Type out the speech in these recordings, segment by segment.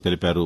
తెలిపారు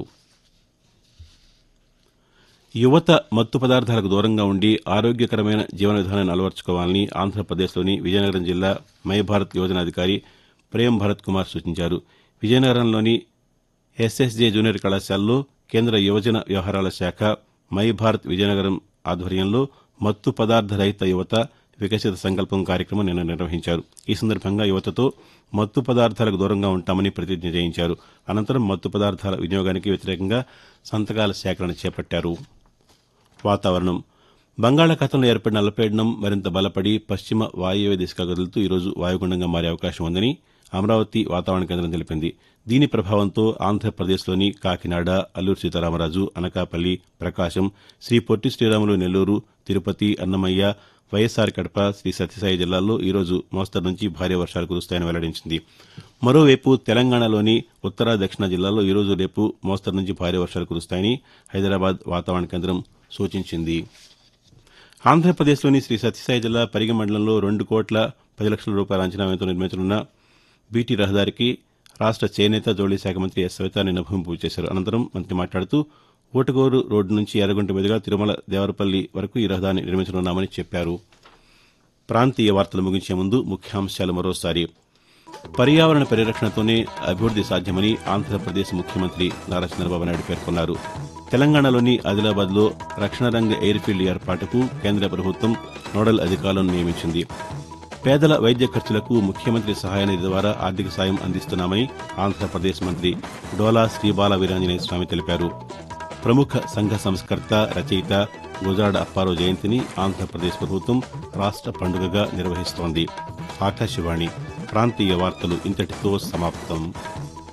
యువత మత్తు పదార్థాలకు దూరంగా ఉండి ఆరోగ్యకరమైన జీవన విధానాన్ని అలవర్చుకోవాలని ఆంధ్రప్రదేశ్లోని విజయనగరం జిల్లా మై భారత్ యోజన అధికారి ప్రేమ్ భరత్ కుమార్ సూచించారు విజయనగరంలోని ఎస్ఎస్జే జూనియర్ కళాశాలలో కేంద్ర యువజన వ్యవహారాల శాఖ మై భారత్ విజయనగరం ఆధ్వర్యంలో మత్తు పదార్థ రహిత యువత వికసిత సంకల్పం కార్యక్రమం నిన్న నిర్వహించారు ఈ సందర్భంగా యువతతో మత్తు పదార్థాలకు దూరంగా ఉంటామని ప్రతిజ్ఞ చేయించారు అనంతరం మత్తు పదార్థాల వినియోగానికి వ్యతిరేకంగా సంతకాల సేకరణ చేపట్టారు వాతావరణం బంగాళాఖాతంలో ఏర్పడిన అల్పపీడనం మరింత బలపడి పశ్చిమ వాయువ్య దిశగా కదులుతూ ఈరోజు వాయుగుండంగా మారే అవకాశం ఉందని అమరావతి వాతావరణ కేంద్రం తెలిపింది దీని ప్రభావంతో ఆంధ్రప్రదేశ్లోని కాకినాడ అల్లూరు సీతారామరాజు అనకాపల్లి ప్రకాశం శ్రీ పొట్టి శ్రీరాములు నెల్లూరు తిరుపతి అన్నమయ్య వైఎస్సార్ కడప శ్రీ సత్యసాయి జిల్లాల్లో ఈరోజు మోస్తరు నుంచి భారీ వర్షాలు కురుస్తాయని వెల్లడించింది మరోవైపు తెలంగాణలోని ఉత్తర దక్షిణ జిల్లాల్లో ఈరోజు రేపు మోస్తరు నుంచి భారీ వర్షాలు కురుస్తాయని హైదరాబాద్ వాతావరణ కేంద్రం సూచించింది ఆంధ్రప్రదేశ్లోని శ్రీ సత్యసాయి జిల్లా పరిగి మండలంలో రెండు కోట్ల పది లక్షల రూపాయల అంచనా వ్యయంతో నిర్మించనున్న బీటీ రహదారికి రాష్ట్ర చేనేత జౌళి శాఖ మంత్రి ఎస్ సవిత నిన్న భూమి పూజ చేశారు అనంతరం మంత్రి మాట్లాడుతూ ఊటగోరు రోడ్డు నుంచి ఎర్రగుంట మీదుగా తిరుమల దేవరపల్లి వరకు ఈ రహదారిని నిర్మించనున్నామని చెప్పారు ప్రాంతీయ వార్తలు ముగించే ముందు ముఖ్యాంశాలు మరోసారి పర్యావరణ పరిరక్షణతోనే అభివృద్ది సాధ్యమని ఆంధ్రప్రదేశ్ ముఖ్యమంత్రి నారా చంద్రబాబు నాయుడు పేర్కొన్నారు తెలంగాణలోని ఆదిలాబాద్లో రక్షణ రంగ ఎయిర్ ఫీల్డ్ ఏర్పాటుకు కేంద్ర ప్రభుత్వం నోడల్ అధికారులను నియమించింది పేదల వైద్య ఖర్చులకు ముఖ్యమంత్రి సహాయ నిధి ద్వారా ఆర్థిక సాయం అందిస్తున్నామని ఆంధ్రప్రదేశ్ మంత్రి డోలా శ్రీబాల వీరాంజనేయ స్వామి తెలిపారు ప్రముఖ సంఘ సంస్కర్త రచయిత గుజరాడ అప్పారావు జయంతిని ఆంధ్రప్రదేశ్ ప్రభుత్వం రాష్ట్ర పండుగగా నిర్వహిస్తోంది ఆకాశవాణి ప్రాంతీయ వార్తలు ఇంతటితో సమాప్తం